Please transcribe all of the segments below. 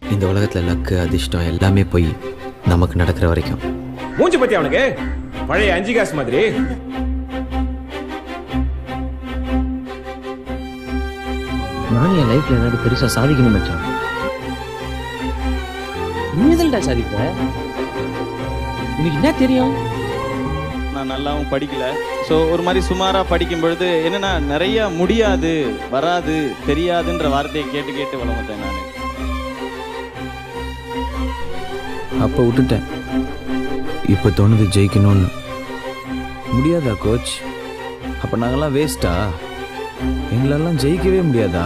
இந்த உலகத்தில் லக்கு அதிர்ஷ்டம் எல்லாமே போய் நமக்கு நடக்கிற வரைக்கும் மூஞ்சி பத்தி அவனுக்கு பழைய அஞ்சு காசு மாதிரி நான் என் லைஃப்ல ஏதாவது பெருசா சாதிக்கணும் மச்சான் நீதல்டா சாதிப்ப உனக்கு என்ன தெரியும் நான் நல்லாவும் படிக்கல ஸோ ஒரு மாதிரி சுமாராக படிக்கும் பொழுது என்னன்னா நிறைய முடியாது வராது தெரியாதுன்ற வார்த்தையை கேட்டு கேட்டு வளர்ந்தேன் நான் அப்போ விட்டுட்டேன் இப்போ தோணுது ஜெயிக்கணும்னு முடியாதா கோச் அப்போ நாங்கெல்லாம் வேஸ்டா எங்களெல்லாம் ஜெயிக்கவே முடியாதா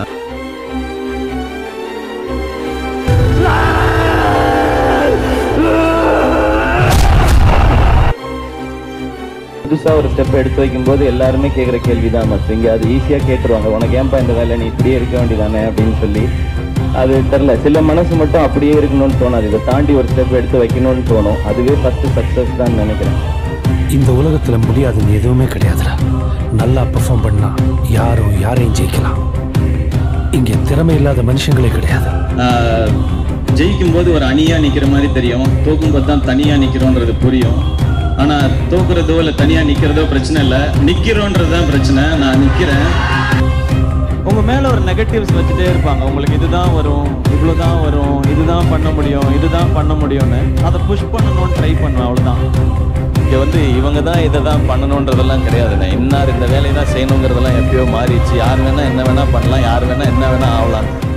புதுசாக ஒரு ஸ்டெப் எடுத்து வைக்கும்போது எல்லாருமே கேட்குற கேள்வி தான் மஸ்ட் இங்கே அது ஈஸியாக கேட்டுருவாங்க உனக்கு ஏன்பா இந்த வேலை நீ இப்படியே இருக்க வேண்டியதானே அப்படின்னு சொல்லி அது தெரில சில மனசு மட்டும் அப்படியே இருக்கணும்னு தோணாது இதை தாண்டி ஒரு ஸ்டெப் எடுத்து வைக்கணும்னு தோணும் அதுவே ஃபஸ்ட்டு சக்ஸஸ் தான் நினைக்கிறேன் இந்த உலகத்துல முடியாதுன்னு எதுவுமே கிடையாதுடா நல்லா பெர்ஃபார்ம் பண்ணா யாரும் யாரையும் ஜெயிக்கலாம் இங்க திறமை இல்லாத மனுஷங்களே கிடையாது ஜெயிக்கும் போது ஒரு அணியா நிக்கிற மாதிரி தெரியும் தோக்கும்போது தான் தனியா நிக்கிறோன்றது புரியும் ஆனா தோக்குறதோ இல்ல தனியா நிக்கிறதோ பிரச்சனை இல்ல நிக்கிறோன்றது தான் பிரச்சனை நான் நிக்கிறேன் உங்க மேல ஒரு நெகட்டிவ்ஸ் வச்சுட்டே இருப்பாங்க உங்களுக்கு இதுதான் வரும் இவ்வளவுதான் வரும் இதுதான் பண்ண முடியும் இதுதான் பண்ண முடியும்னு அதை புஷ் பண்ணணும்னு ட்ரை பண்ணுவேன் அவ்வளவுதான் இங்க வந்து இவங்க தான் இதை தான் பண்ணணுன்றதெல்லாம் கிடையாதுண்ணே இன்னார் இந்த வேலையை தான் செய்யணுங்கிறதெல்லாம் எப்பயோ மாறிடுச்சு யார் வேணா என்ன வேணா பண்ணலாம் யார் வேணா என்ன வேணா ஆகலாம்